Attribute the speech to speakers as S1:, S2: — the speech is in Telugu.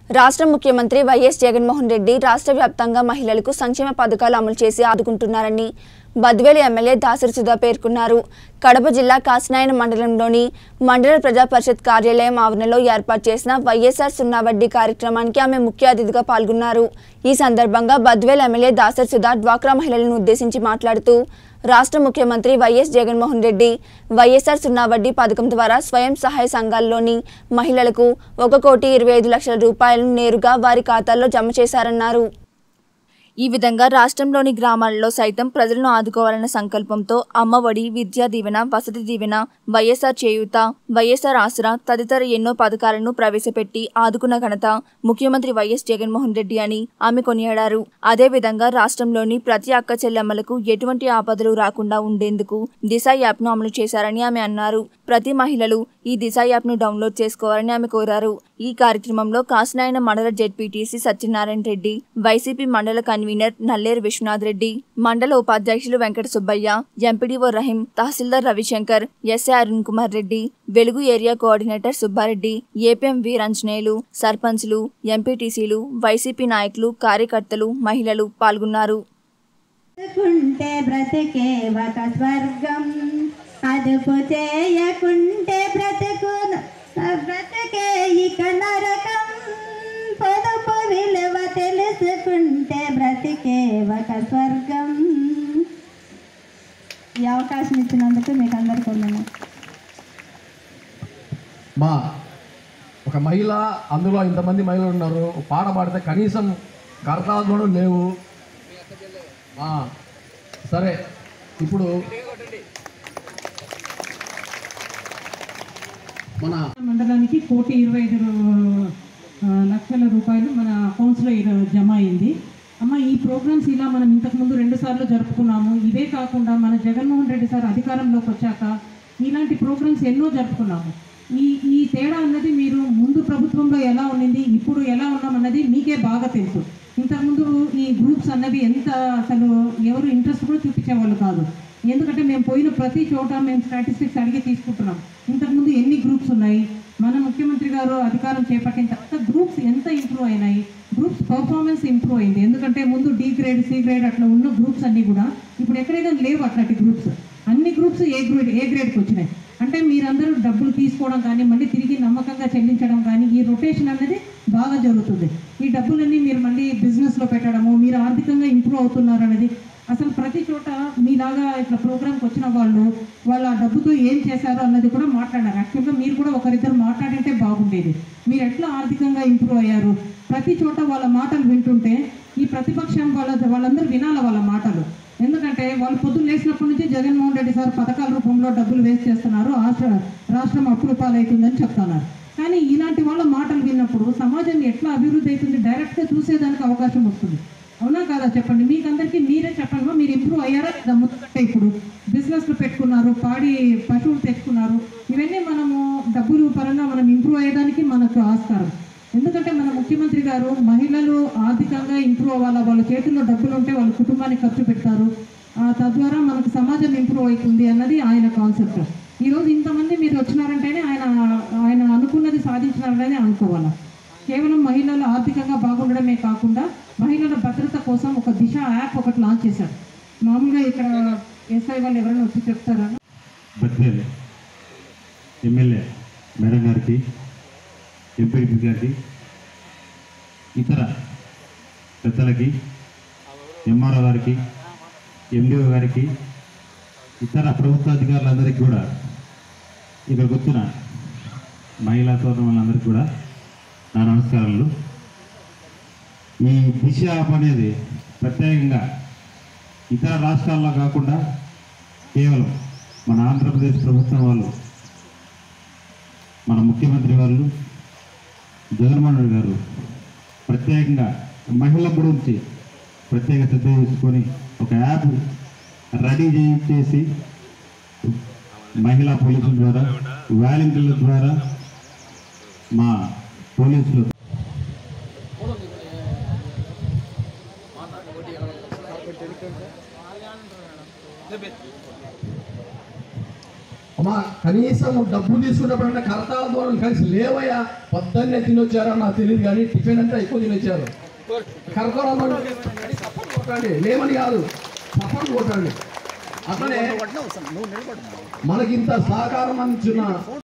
S1: రాష్ట్ర ముఖ్యమంత్రి వైఎస్ జగన్మోహన్ రెడ్డి రాష్ట్ర వ్యాప్తంగా మహిళలకు సంక్షేమ పథకాలు అమలు చేసి ఆదుకుంటున్నారని బద్వేలు ఎమ్మెల్యే దాసరి సుధా పేర్కొన్నారు కడప జిల్లా కాసినాయన మండలంలోని మండల ప్రజా పరిషత్ కార్యాలయం ఆవరణలో ఏర్పాటు చేసిన వైఎస్ఆర్ సున్నా వడ్డీ కార్యక్రమానికి ఆమె ముఖ్య అతిథిగా పాల్గొన్నారు ఈ సందర్భంగా బద్వేలు ఎమ్మెల్యే దాసరి సుధా డ్వాక్రా మహిళలను ఉద్దేశించి మాట్లాడుతూ రాష్ట్ర ముఖ్యమంత్రి వైఎస్ జగన్మోహన్ రెడ్డి వైఎస్ఆర్ సున్నా వడ్డీ పథకం ద్వారా స్వయం సహాయ సంఘాల్లోని మహిళలకు ఒక కోటి ఇరవై ఐదు లక్షల రూపాయలను నేరుగా వారి ఖాతాల్లో జమ చేశారన్నారు ఈ విధంగా రాష్ట్రంలోని గ్రామాలలో సైతం ప్రజలను ఆదుకోవాలన్న సంకల్పంతో అమ్మఒడి విద్యా దీవెన వసతి దీవెన వైఎస్ఆర్ చేయూత వైఎస్ఆర్ ఆసరా తదితర ఎన్నో పథకాలను ప్రవేశపెట్టి ఆదుకున్న ఘనత ముఖ్యమంత్రి వైఎస్ జగన్మోహన్ రెడ్డి అని ఆమె కొనియాడారు అదేవిధంగా రాష్ట్రంలోని ప్రతి అక్క చెల్లెమ్మలకు ఎటువంటి ఆపదలు రాకుండా ఉండేందుకు దిశ యాప్ను అమలు చేశారని ఆమె అన్నారు ప్రతి మహిళలు ఈ దిశ యాప్ను డౌన్లోడ్ చేసుకోవాలని ఆమె కోరారు ఈ కార్యక్రమంలో కాసినాయన మండల జెడ్పీటీసీ సత్యనారాయణ రెడ్డి వైసీపీ మండల కన్వీనర్ నల్లేరు విశ్వనాథ్ రెడ్డి మండల ఉపాధ్యక్షులు Venkata Subbaiah MPDO Rahim tahsildar Ravishankar SA Arun Kumar Reddy Velugu area coordinator Subbareddy APM Veeranjaneyulu సర్పంచ్లు ఎంపీటీసీలు వైసీపీ నాయకులు కార్యకర్తలు మహిళలు పాల్గొన్నారు
S2: కుంటే బ్రతికే ఒక స్వర్గం అదుపు చేయకుంటే బ్రతుకు బ్రతికే ఇక నరకం పొదుపు విలువ తెలుసుకుంటే బ్రతికే ఒక స్వర్గం ఈ అవకాశం ఇచ్చినందుకు మీకు అందరికీ వందనాలు.
S3: మా ఒక మహిళ అందులో ఇంతమంది మహిళలు ఉన్నారు పాట పాడితే కనీసం కర్తాలు కూడా లేవు ఆ, సరే ఇప్పుడు మన
S4: మండలానికి కోటి ఇరవై ఐదు ఆ, లక్షల రూపాయలు మన అకౌంట్స్లో ఈరో- జమ అయింది అమ్మ ఈ ప్రోగ్రామ్స్ ఇలా మనం ఇంతకుముందు రెండు సార్లు జరుపుకున్నాము ఇవే కాకుండా మన జగన్మోహన్ రెడ్డి సార్ అధికారంలోకి వచ్చాక ఇలాంటి ప్రోగ్రామ్స్ ఎన్నో జరుపుకున్నాము ఈ ఈ తేడా అన్నది మీరు ముందు ప్రభుత్వంలో ఎలా ఉండింది ఇప్పుడు ఎలా ఉన్నామన్నది మీకే బాగా తెలుసు ఇంతకుముందు ఈ గ్రూప్స్ అన్నవి ఎంత అసలు ఎవరు ఇంట్రెస్ట్ కూడా చూపించేవాళ్ళు కాదు ఎందుకంటే మేము పోయిన ప్రతి చోట మేము స్టాటిస్టిక్స్ అడిగి తీసుకుంటున్నాం ఇంతకుముందు ఎన్ని గ్రూప్స్ ఉన్నాయి మన ముఖ్యమంత్రి గారు అధికారం చేపట్టిన తర్వాత గ్రూప్స్ ఎంత ఇంప్రూవ్ అయినాయి గ్రూప్స్ పర్ఫార్మెన్స్ ఇంప్రూవ్ అయింది ఎందుకంటే ముందు డి గ్రేడ్ సి గ్రేడ్ అట్లా ఉన్న గ్రూప్స్ అన్నీ కూడా ఇప్పుడు ఎక్కడైనా లేవు అట్లాంటి గ్రూప్స్ అన్ని గ్రూప్స్ ఏ గ్రేడ్ ఏ గ్రేడ్కి వచ్చినాయి అంటే మీరందరూ డబ్బులు తీసుకోవడం కానీ మళ్ళీ తిరిగి నమ్మకంగా చెల్లించడం కానీ ఈ రొటేషన్ అనేది బాగా జరుగుతుంది ఈ డబ్బులన్నీ మీరు మళ్ళీ బిజినెస్లో పెట్టడము మీరు ఆర్థికంగా ఇంప్రూవ్ అవుతున్నారు అనేది అసలు ప్రతి చోట మీలాగా ఇట్లా ప్రోగ్రామ్కి వచ్చిన వాళ్ళు వాళ్ళు ఆ డబ్బుతో ఏం చేశారు అన్నది కూడా మాట్లాడారు యాక్చువల్గా మీరు కూడా ఒకరిద్దరు మాట్లాడింటే బాగుండేది మీరు ఎట్లా ఆర్థికంగా ఇంప్రూవ్ అయ్యారు ప్రతి చోట వాళ్ళ మాటలు వింటుంటే ఈ ప్రతిపక్షం వాళ్ళ వాళ్ళందరూ వినాలి వాళ్ళ మాటలు ఎందుకంటే వాళ్ళు పొద్దున్న లేచినప్పటి నుంచి జగన్మోహన్ రెడ్డి సార్ పథకాల రూపంలో డబ్బులు వేస్ట్ చేస్తున్నారు రాష్ట్ర రాష్ట్రం అప్పుల పాలవుతుందని చెప్తున్నారు కానీ ఇలాంటి వాళ్ళ మాటలు విన్నప్పుడు సమాజం ఎట్లా అభివృద్ధి అవుతుంది డైరెక్ట్గా చూసేదానికి అవకాశం వస్తుంది అవునా కాదా చెప్పండి మీకందరికీ మీరే చెప్పండి మీరు ఇంప్రూవ్ అయ్యారా లేదా ముందుకంటే ఇప్పుడు బిజినెస్లు పెట్టుకున్నారు పాడి పశువులు తెచ్చుకున్నారు ఇవన్నీ మనము డబ్బులు పరంగా మనం ఇంప్రూవ్ అయ్యేదానికి మనకు ఆస్కారం ఎందుకంటే మన ముఖ్యమంత్రి గారు మహిళలు ఆర్థికంగా ఇంప్రూవ్ అవ్వాలా వాళ్ళ చేతుల్లో డబ్బులు ఉంటే వాళ్ళ కుటుంబానికి ఖర్చు పెడతారు ఆ, తద్వారా మనకు సమాజం ఇంప్రూవ్ అవుతుంది అన్నది ఆయన కాన్సెప్ట్ ఈరోజు ఇంతమంది మీరు వచ్చినారంటేనే ఆయన ఆయన అనుకున్నది సాధించినారని అనుకోవాలా కేవలం మహిళలు ఆర్థికంగా బాగుండడమే కాకుండా మహిళల భద్రత కోసం ఒక దిశ యాప్ ఒకటి లాంచ్ చేశారు మామూలుగా ఇక్కడ ఎస్ఐ వాళ్ళు ఎవరైనా వచ్చి చెప్తారా
S5: బద్వేల్ ఎమ్మెల్యే మేడం గారికి ఎంపీడీ గారికి ఇతర పెద్దలకి ఎంఆర్ఓ గారికి ఎండిఓ గారికి ఇతర ప్రభుత్వ అధికారులందరికీ కూడా ఇక్కడికి వచ్చిన మహిళా సోదరులందరికీ కూడా నా నమస్కారాలు ఈ దిశ యాప్ అనేది ప్రత్యేకంగా ఇతర రాష్ట్రాల్లో కాకుండా కేవలం మన ఆంధ్రప్రదేశ్ ప్రభుత్వం వాళ్ళు మన ముఖ్యమంత్రి వాళ్ళు జగన్మోహన్ రెడ్డి గారు ప్రత్యేకంగా మహిళల గురించి ప్రత్యేక శ్రద్ధ తీసుకొని ఒక యాప్ రెడీ చేసి మహిళా పోలీసుల ద్వారా వాలంటీర్ల ద్వారా మా పోలీసులు
S3: అమ్మా కనీసం డబ్బు తీసుకున్నప్పుడంటే కరతాల దూరం కలిసి లేవయ్యా పొద్దున్నే తినొచ్చారో నాకు తెలియదు కానీ టిఫిన్ అంటే ఎక్కువ తినొచ్చారు కరతాల కొట్టండి లేవని కాదు సపోర్ట్ కొట్టండి అట్లనే మనకింత సహకారం అందించిన